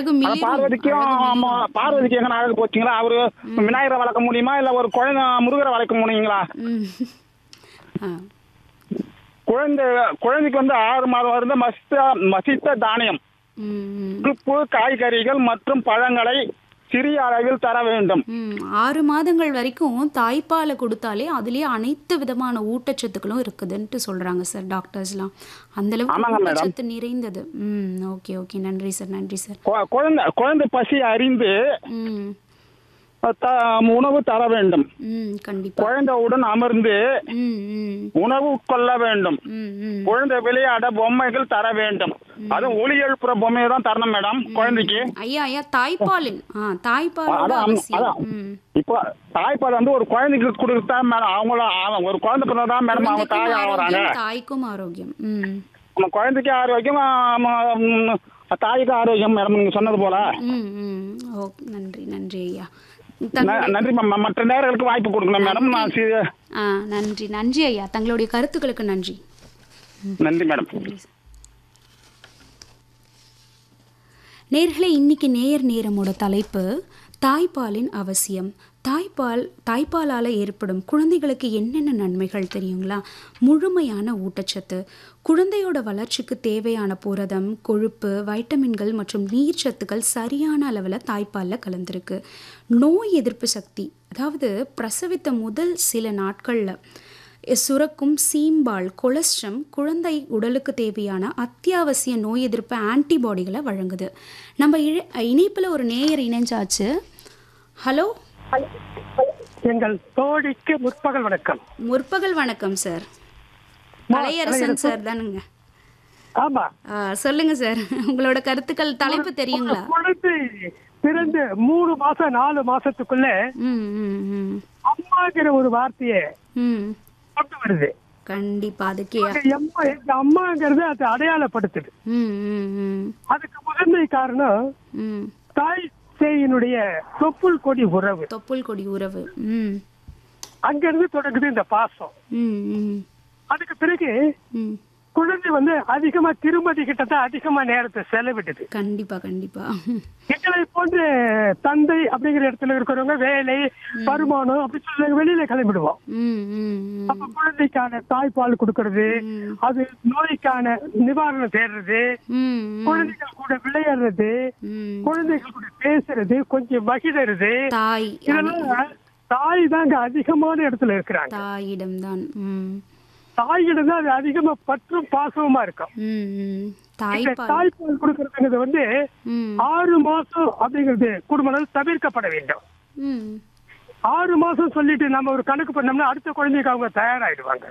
அழகு ஆனா மிளிரும் பார்வதிக்கும் அழகு ஆமா, மிளிரும். பார்வதிக்கு எங்க அழகு போச்சுங்களா அவரு விநாயகரை வளர்க்க முடியுமா இல்ல ஒரு குழந்தை முருகரை வளர்க்க முடியுங்களா ம். ஆ. குழந்தை குழந்தைக்கு வந்து ஆறு மாதம் வந்து மசித்த மசித்த தானியம் ம், ம். உப்பு காய்கறிகள் மற்றும் பழங்களை சிறிய அளவில் தர வேண்டும் ம், ஆறு மாதங்கள் வரைக்கும் தாய்ப்பாலை கொடுத்தாலே அதுலயே அனைத்து விதமான ஊட்டச்சத்துக்களும் இருக்குதுன்ட்டு சொல்றாங்க சார் டாக்டர்ஸ்லாம் அந்த அளவுக்கு ஆமாங்க மேடம். ஊட்டச்சத்து நிறைந்தது ம் ஓகே ஓகே நன்றி சார் நன்றி சார் கு- குழந்தை குழந்தை பசி அறிந்து ம் த- உணவு தர வேண்டும் ம் கண்டிப்பா குழந்தையுடன் அமர்ந்து ம் ம் உணவு உட்கொள்ள வேண்டும் ம் ம் குழந்தை விளையாட பொம்மைகள் தர வேண்டும் அதுவும் ஒளி எழுப்புற பொம்மையை தான் தரணும் மேடம் குழந்தைக்கு ஐயா ஐயா தாய்ப்பாலின் ஆ தாய்ப்பாலோட அதான், அவசியம் அதான். ம் இப்போ தாய்ப்பால் வந்து ஒரு குழந்தைக்கு கொடுத்தா மேடம் அவங்கள அவ- ஒரு குழந்தை பிறந்தா தான் மேடம் அவங்க குழந்தைக்கும் தாய் ஆகுறாங்க ஆரோக்கியம் தாய்க்கும் ஆரோக்கியம் ம் நம்ம குழந்தைக்கு ஆரோக்கியம் ஆமா, ம், தாய்க்கு ஆரோக்கியம் மேடம் நீங்க சொன்னது போல ம் ம் ஓ நன்றி நன்றி ஐயா ந- தங்களுடைய நன்றி மேம் மற்ற நேர்களுக்கு வாய்ப்பு கொடுக்கணும் மேடம் நான் சி- ஆ நன்றி நன்றி ஐயா தங்களுடைய கருத்துக்களுக்கு நன்றி நன்றி மேடம் நேர்களே இன்னைக்கு நேயர் நேரமோட தலைப்பு தாய்ப்பாலின் அவசியம் தாய்ப்பால் தாய்ப்பாலால் ஏற்படும் குழந்தைகளுக்கு என்னென்ன நன்மைகள் தெரியுங்களா முழுமையான ஊட்டச்சத்து குழந்தையோட வளர்ச்சிக்கு தேவையான புரதம் கொழுப்பு வைட்டமின்கள் மற்றும் நீர்ச்சத்துக்கள் சரியான அளவில் தாய்ப்பாலில் கலந்துருக்கு நோய் எதிர்ப்பு சக்தி அதாவது பிரசவித்த முதல் சில நாட்களில் சுரக்கும் சீம்பால் கொலஸ்ட்ரம் குழந்தை உடலுக்கு தேவையான அத்தியாவசிய நோய் எதிர்ப்பு ஆன்டிபாடிகளை வழங்குது நம்ம இழ இணைப்பில் ஒரு நேயர் இணைஞ்சாச்சு ஹலோ எங்கள் தோழிக்கு முற்பகல் வணக்கம் முற்பகல் வணக்கம் சார் கலையரசன் சார் தானுங்க ஆமா ஆ, சொல்லுங்க சார் உங்களோட கருத்துக்கள் தலைப்பு தெரியுங்களா குழந்தை பிறந்து மூணு மாசம் நாலு மாசத்துக்குள்ள ம் ம் ம் அம்மாங்கிற ஒரு வார்த்தையை ம் கொண்டு வருது கண்டிப்பா அதுக்கே அந்த அம்மா இந்த அம்மாங்கிறது அது அடையாளப்படுத்துது ம் ம் ம் அதுக்கு முதன்மை காரணம் ம் தாய் சேயினுடைய தொப்புள் கொடி உறவு தொப்புள் கொடி உறவு ம் அங்கிருந்து தொடங்குது இந்த பாசம் ம் ம் அதுக்கு பிறகு ம் குழந்தை வந்து அதிகமா திருமதி கிட்ட தான் அதிகமா நேரத்தை செலவிடுது கண்டிப்பா கண்டிப்பா எங்களை போன்ற தந்தை அப்படிங்கிற இடத்துல இருக்கிறவங்க வேலை வருமானம் அப்படி சொல்லி வெளியில கிளம்பிடுவோம் ம் ம் ம் அப்ப குழந்தைக்கான தாய்ப்பால் கொடுக்கறது ம். அது நோய்க்கான நிவாரணம் தேடுறது ம் ம் குழந்தைகள் கூட விளையாடுறது ம் குழந்தைகள் கூட பேசுறது கொஞ்சம் மகிழறது தாய் இதெல்லாம் தாய் தாங்க அதிகமான இடத்துல இருக்கிறாங்க தாயிடம்தான் ம் தாயிடம் தான் அது அதிகமா பற்றும் பாசமா இருக்கும் ம் ம் இந்த தாய்ப்பால் தாய்ப்பால் கொடுக்கறதுங்கிறது வந்து ம் ஆறு மாசம் அப்படிங்கிறது குடும்பங்கள் தவிர்க்கப்பட வேண்டும் ம் ஆறு மாசம் சொல்லிட்டு நம்ம ஒரு கணக்கு பண்ணோம்னா அடுத்த குழந்தைக்கு அவங்க தயாராயிடுவாங்க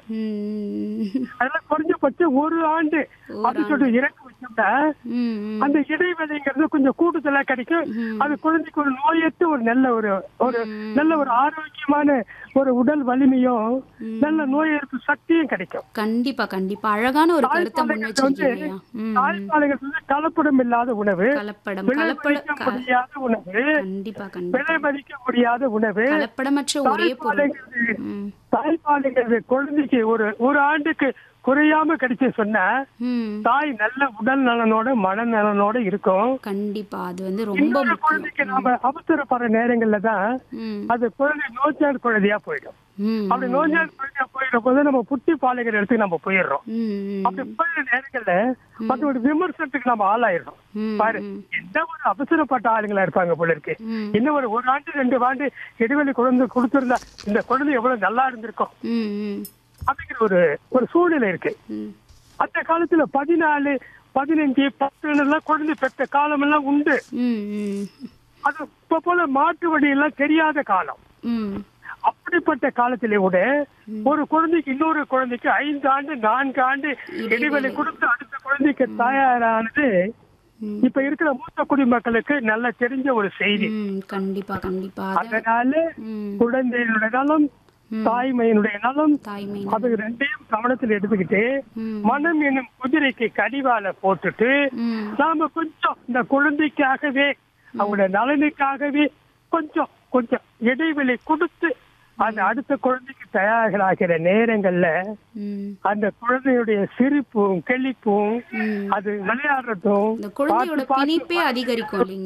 ம் அதெல்லாம் குறைஞ்சபட்சம் ஒரு ஆண்டு அப்படின்னு சொல்லிட்டு இறக்கு வச்சோம்னா ம் ம் அந்த இடைவெளிங்கிறது கொஞ்சம் கூடுதலா கிடைக்கும் அது குழந்தைக்கு ஒரு நோயற்ற ஒரு நல்ல ஒரு ஒரு நல்ல ஒரு ஆரோக்கியமான ஒரு உடல் வலிமையும் நல்ல நோய் எதிர்ப்பு சக்தியும் கிடைக்கும் கண்டிப்பா கண்டிப்பா அழகான ஒரு கருத்தை முன் தாய்ப்பாலுங்கிறது வந்து வச்சிருக்கீங்க ம் தாய்ப்பாலுங்கிறது வந்து கலப்படம் இல்லாத உணவு கலப்படம் விலை கலப்பட மதிக்க க- முடியாத உணவு கண்டிப்பா கண்டிப்பா விலை மதிக்க முடியாத உணவு கலப்படமற்ற ஒரே பொருள் தாய்ப்பாலுங்கிறது ம் தாய்ப்பாலுங்கிறது குழந்தைக்கு ஒரு ஒரு ஆண்டுக்கு குறையாம கிடைச்சு சொன்னா ம் தாய் நல்ல உடல் நலனோட மனநலனோட இருக்கும் கண்டிப்பா அது வந்து ரொம்ப இன்னொரு முக்கியம் குழந்தைக்கு நாம அவசரப்படுற நேரங்கள்ல தான் ம் அது குழந்தை நோஞ்சான் குழந்தையா போயிடும் ம் அப்படி நோஞ்சான் குழந்தையா போயிடும் போது நம்ம புத்தி பாலுங்கிற இடத்துக்கு நம்ம போயிடுறோம் ம் ம் அப்படி போயிடுற நேரங்கள்ல மற்ற ஒரு விமர்சனத்துக்கு நம்ம ஆளாயிடுறோம் ம், பாரு ம். என்ன ஒரு அவசரப்பட்ட ஆளுங்களா இருப்பாங்க போல இருக்கு ம். இன்னும் ஒரு ஒரு ஆண்டு ரெண்டு ஆண்டு இடைவெளி குழந்தை கொடுத்திருந்தா இந்த குழந்தை எவ்வளவு நல்லா இருந்திருக்கும் ம் ம் அப்படிங்கிற ஒரு ஒரு சூழ்நிலை இருக்கு ம் அந்த காலத்துல பதினாலு பதினஞ்சு பத்து எல்லாம் குழந்தை பெற்ற காலம் எல்லாம் உண்டு ம் ம் அது இப்ப போல மாற்று வழி எல்லாம் தெரியாத காலம் ம் அப்படிப்பட்ட காலத்திலே கூட ஒரு குழந்தைக்கு இன்னொரு குழந்தைக்கு ஐந்து ஆண்டு நான்கு ஆண்டு இடைவெளி கொடுத்து அடுத்த குழந்தைக்கு தயாரானது ம். இப்ப இருக்கிற மூத்த குடிமக்களுக்கு நல்லா தெரிஞ்ச ஒரு செய்தி ம் கண்டிப்பா கண்டிப்பா அத- அதனால ம் குழந்தையினுடைய நலம் தாய்மையினுடைய நலம் தாய்மை அது ரெண்டையும் கவனத்தில் எடுத்துக்கிட்டு ம். மனம் என்னும் குதிரைக்கு கடிவால போட்டுட்டு ம் நாம கொஞ்சம் இந்த குழந்தைக்காகவே அவங்களுடைய நலனுக்காகவே கொஞ்சம் கொஞ்சம் இடைவெளி கொடுத்து அந்த அடுத்த குழந்தைக்கு தயாராகிற நேரங்கள்ல ம் அந்த குழந்தையுடைய சிரிப்பும் கெளிப்பும் ம் அது விளையாடுறதும் இந்த குழந்தையோட பார்த்து பார்த்து பிணிப்பே அதிகரிக்கும் இல்லைங்களா